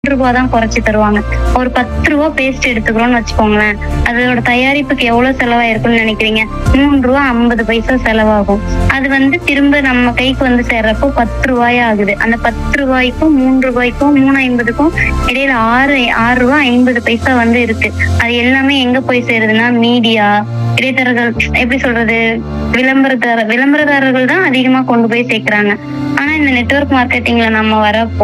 ரூபா தான் குறைச்சு தருவாங்க ஒரு பத்து ரூபா பேஸ்ட் எடுத்துக்கிறோம்னு வச்சுக்கோங்களேன் அதோட தயாரிப்புக்கு எவ்வளவு செலவாயிருக்கும்னு நினைக்கிறீங்க மூணு ரூபா ஐம்பது பைசா செலவாகும் அது வந்து திரும்ப நம்ம கைக்கு வந்து சேர்றப்போ பத்து ரூபாயா ஆகுது அந்த பத்து ரூபாய்க்கும் மூணு ரூபாய்க்கும் மூணு ஐம்பதுக்கும் இடையில ஆறு ஆறு ரூபா ஐம்பது பைசா வந்து இருக்கு அது எல்லாமே எங்க போய் சேருதுன்னா மீடியா இடைத்தரகர்கள் எப்படி சொல்றது விளம்பரதார விளம்பரதாரர்கள் தான் அதிகமா கொண்டு போய் சேர்க்கிறாங்க ஆனா இந்த நெட்வொர்க் மார்க்கெட்டிங்ல நம்ம வரப்போ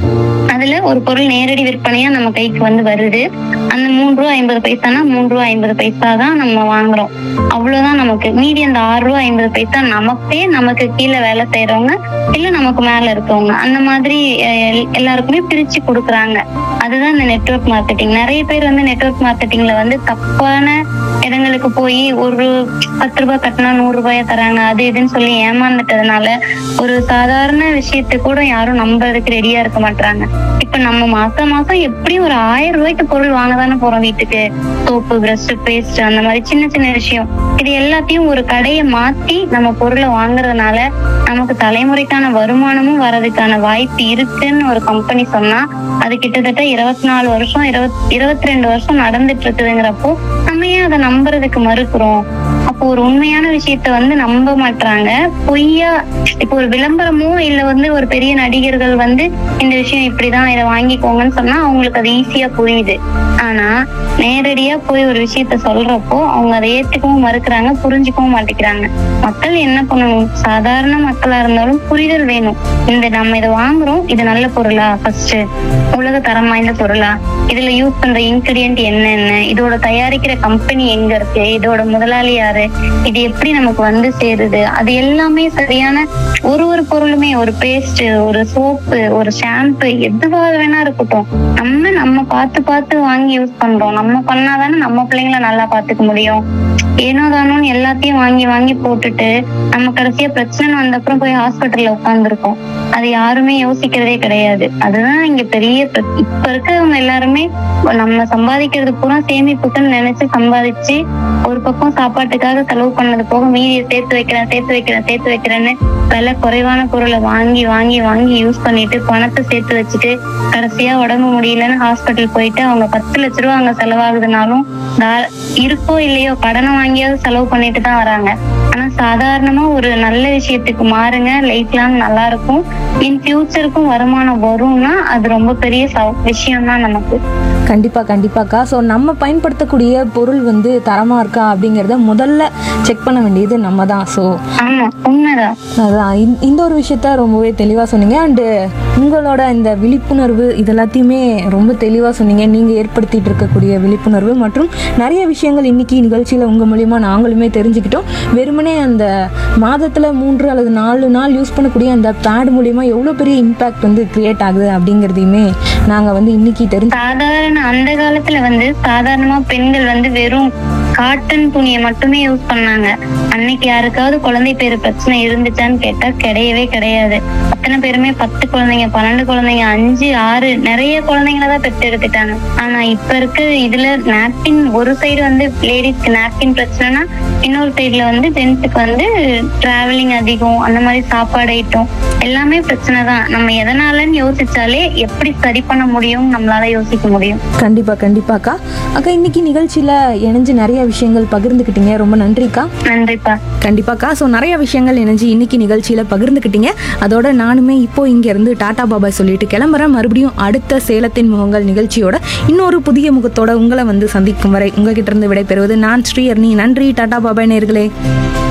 அதுல ஒரு பொருள் நேரடி விற்பனையா நம்ம கைக்கு வந்து வருது அந்த மூணு ரூபா ஐம்பது பைசானா மூணு ரூபா ஐம்பது பைசா தான் நம்ம வாங்குறோம் அவ்வளவுதான் நமக்கு மீதி அந்த ஆறு ரூபா ஐம்பது பைசா நமக்கே நமக்கு கீழே வேலை செய்யறவங்க இல்ல நமக்கு மேல இருக்கவங்க அந்த மாதிரி அஹ், எல்- எல்லாருக்குமே பிரிச்சு கொடுக்குறாங்க அதுதான் இந்த நெட்வொர்க் மார்க்கெட்டிங் நிறைய பேர் வந்து நெட்வொர்க் மார்க்கெட்டிங்ல வந்து தப்பான இடங்களுக்கு போய் ஒரு பத்து ரூபாய் கட்டினா நூறு ரூபாய தராங்க அது இதுன்னு சொல்லி ஏமாந்துட்டதுனால ஒரு சாதாரண விஷயத்தை கூட யாரும் நம்புறதுக்கு ரெடியா இருக்க மாட்டாங்க இப்ப நம்ம மாசம் மாசம் எப்படியும் ஒரு ஆயிரம் ரூபாய்க்கு பொருள் வாங்க தானே போறோம் வீட்டுக்கு சோப்பு பிரஷ் பேஸ்ட் அந்த மாதிரி சின்ன சின்ன விஷயம் இது எல்லாத்தையும் ஒரு கடையை மாத்தி நம்ம பொருளை வாங்குறதுனால நமக்கு தலைமுறைக்கான வருமானமும் வரதுக்கான வாய்ப்பு இருக்குன்னு ஒரு கம்பெனி சொன்னா அது கிட்டத்தட்ட இருபத்தி நாலு வருஷம் இருபத் இருபத்தி ரெண்டு வருஷம் நடந்துட்டு இருக்குதுங்கிறப்போ நம்ம ஏன் அதை நம்புறதுக்கு மறுக்கிறோம் அப்போ ஒரு உண்மையான விஷயத்த வந்து நம்ப மாட்றாங்க பொய்யா இப்போ ஒரு விளம்பரமோ இல்ல வந்து ஒரு பெரிய நடிகர்கள் வந்து இந்த விஷயம் இப்படிதான் இதை வாங்கிக்கோங்கன்னு சொன்னா அவங்களுக்கு அது ஈஸியா புரியுது ஆனா நேரடியா போய் ஒரு விஷயத்த சொல்றப்போ அவங்க அதை ஏத்துக்கவும் மறுக்கிறாங்க புரிஞ்சுக்கவும் மாட்டேங்கிறாங்க மக்கள் என்ன பண்ணணும் சாதாரண மக்களா இருந்தாலும் புரிதல் வேணும் இந்த நம்ம இதை வாங்குறோம் இது நல்ல பொருளா ஃபர்ஸ்ட் உலக தரம் வாய்ந்த பொருளா இதுல யூஸ் பண்ற இன்கிரியன்ட் என்னென்ன இதோட தயாரிக்கிற கம்பெனி எங்க இருக்கு இதோட முதலாளி யாரு இது எப்படி நமக்கு வந்து சேருது அது எல்லாமே சரியான ஒரு ஒரு பொருளுமே ஒரு பேஸ்ட் ஒரு சோப்பு ஒரு ஷாம்பு எதுவா வேணா இருக்கட்டும் நம்ம நம்ம பார்த்து பார்த்து வாங்கி யூஸ் பண்றோம் நம்ம பண்ணாதானே நம்ம பிள்ளைங்கள நல்லா பாத்துக்க முடியும் ஏனோ தானோன்னு எல்லாத்தையும் வாங்கி வாங்கி போட்டுட்டு நம்ம கடைசியா பிரச்சனை வந்த அப்புறம் போய் ஹாஸ்பிட்டல்ல உட்காந்துருக்கோம் அது யாருமே யோசிக்கிறதே கிடையாது அதுதான் இங்க பெரிய பிர- இப்ப இருக்கிறவங்க எல்லாருமே நம்ம சம்பாதிக்கிறது பூரா சேமிப்புக்குன்னு நினைச்சு சம்பாதிச்சு ஒரு பக்கம் சாப்பாட்டுக்காக செலவு பண்ணது போக மீதியை சேர்த்து வைக்கிறேன் சேர்த்து வைக்கிறேன் சேர்த்து வைக்கிறேன்னு விலை குறைவான பொருளை வாங்கி வாங்கி வாங்கி யூஸ் பண்ணிட்டு பணத்தை சேர்த்து வச்சுட்டு கடைசியா உடம்பு முடியலன்னு ஹாஸ்பிட்டல் போயிட்டு அவங்க பத்து லட்ச ரூபா அங்க செலவாகுதுனாலும் தா- இருக்கோ இல்லையோ கடனை வாங்கியாவது செலவு பண்ணிட்டு தான் வராங்க ஆனா சாதாரணமா ஒரு நல்ல விஷயத்துக்கு மாறுங்க லைஃப் லாங் நல்லா இருக்கும் இன் ஃபியூச்சருக்கும் வருமானம் வரும்னா அது ரொம்ப பெரிய விஷயம் தான் நமக்கு கண்டிப்பா கண்டிப்பாக்கா ஸோ நம்ம பயன்படுத்தக்கூடிய பொருள் வந்து தரமா இருக்கா அப்படிங்கிறத முதல்ல செக் பண்ண வேண்டியது நம்ம தான் ஸோ ஆமா உண்மைதான் அதான் இந்த- இந்த ஒரு விஷயத்த ரொம்பவே தெளிவாக சொன்னீங்க அண்டு உங்களோட இந்த விழிப்புணர்வு இது எல்லாத்தையுமே ரொம்ப தெளிவாக சொன்னீங்க நீங்கள் ஏற்படுத்திட்டு இருக்கக்கூடிய விழிப்புணர்வு மற்றும் நிறைய விஷயங்கள் இன்னைக்கு நிகழ்ச்சியில் உங்கள் மூலிமா நாங்களுமே தெரிஞ்சுக்கிட்டோம் வெறுமனே அந்த மாதத்தில் மூன்று அல்லது நாலு நாள் யூஸ் பண்ணக்கூடிய அந்த பேட் மூலிமா எவ்வளோ பெரிய இம்பேக்ட் வந்து கிரியேட் ஆகுது அப்படிங்கிறதையுமே நாங்கள் வந்து இன்னைக்கு தெரிஞ்சு சாதாரண அந்த காலத்துல வந்து சாதாரணமா பெண்கள் வந்து வெறும் காட்டன் துணியை மட்டுமே யூஸ் பண்ணாங்க அன்னைக்கு யாருக்காவது குழந்தை பேரு பிரச்சனை இருந்துச்சான்னு கேட்டா கிடையவே கிடையாது அத்தனை பேருமே பத்து குழந்தைங்க பன்னெண்டு குழந்தைங்க அஞ்சு ஆறு நிறைய குழந்தைங்கள தான் பெற்று எடுத்துட்டாங்க ஆனா இப்ப இருக்க இதுல நாப்கின் ஒரு சைடு வந்து லேடிஸ்க்கு நாப்கின் பிரச்சனைனா இன்னொரு சைடுல வந்து ஜென்ஸுக்கு வந்து டிராவலிங் அதிகம் அந்த மாதிரி சாப்பாடு ஐட்டம் எல்லாமே பிரச்சனை தான் நம்ம எதனாலன்னு யோசிச்சாலே எப்படி சரி பண்ண முடியும் நம்மளால யோசிக்க முடியும் கண்டிப்பாக கண்டிப்பாக்கா அக்கா இன்னைக்கு நிகழ்ச்சியில் இணைஞ்சு நிறைய விஷயங்கள் பகிர்ந்துக்கிட்டீங்க ரொம்ப நன்றிக்கா நன்றிப்பா கண்டிப்பாக்கா ஸோ நிறைய விஷயங்கள் இணைஞ்சு இன்னைக்கு நிகழ்ச்சியில் பகிர்ந்துக்கிட்டீங்க அதோட நானுமே இப்போ இங்கேருந்து டாடா பாபாய் சொல்லிட்டு கிளம்புறேன் மறுபடியும் அடுத்த சேலத்தின் முகங்கள் நிகழ்ச்சியோட இன்னொரு புதிய முகத்தோட உங்களை வந்து சந்திக்கும் வரை உங்ககிட்ட இருந்து விடைபெறுவது நான் ஸ்ரீஹர்னி நன்றி டாடா பாபாய் நேர்களே